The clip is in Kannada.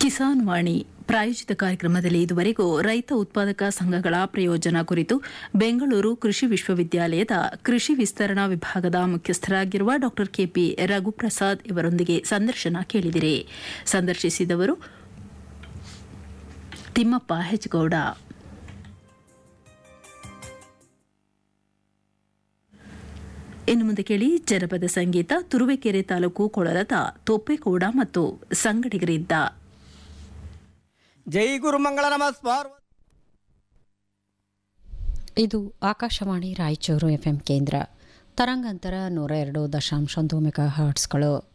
ಕಿಸಾನ್ ವಾಣಿ ಪ್ರಾಯೋಜಿತ ಕಾರ್ಯಕ್ರಮದಲ್ಲಿ ಇದುವರೆಗೂ ರೈತ ಉತ್ಪಾದಕ ಸಂಘಗಳ ಪ್ರಯೋಜನ ಕುರಿತು ಬೆಂಗಳೂರು ಕೃಷಿ ವಿಶ್ವವಿದ್ಯಾಲಯದ ಕೃಷಿ ವಿಸ್ತರಣಾ ವಿಭಾಗದ ಮುಖ್ಯಸ್ಥರಾಗಿರುವ ಡಾ ಕೆಪಿ ರಘುಪ್ರಸಾದ್ ಇವರೊಂದಿಗೆ ಸಂದರ್ಶನ ಕೇಳಿದಿರಿ ಸಂದರ್ಶಿಸಿದವರು ತಿಮ್ಮಪ್ಪ ಹೆಚ್ಗೌಡ ಇನ್ನು ಮುಂದೆ ಕೇಳಿ ಜನಪದ ಸಂಗೀತ ತುರುವೇಕೆರೆ ತಾಲೂಕು ಕೊಳಲದ ತೊಪ್ಪೆಕೋಡ ಮತ್ತು ಸಂಗಡಿಗರಿದ್ದ ಜೈ ಗುರು ಮಂಗಳ ನಮಸ್ಕಾರ ಇದು ಆಕಾಶವಾಣಿ ರಾಯಚೂರು ಎಫ್ಎಂ ಕೇಂದ್ರ ತರಂಗಾಂತರ ನೂರ ಎರಡು ದಶಾಂಶ ಒಂದು ಮೆಗಾ ಹರ್ಟ್ಸ್ಗಳು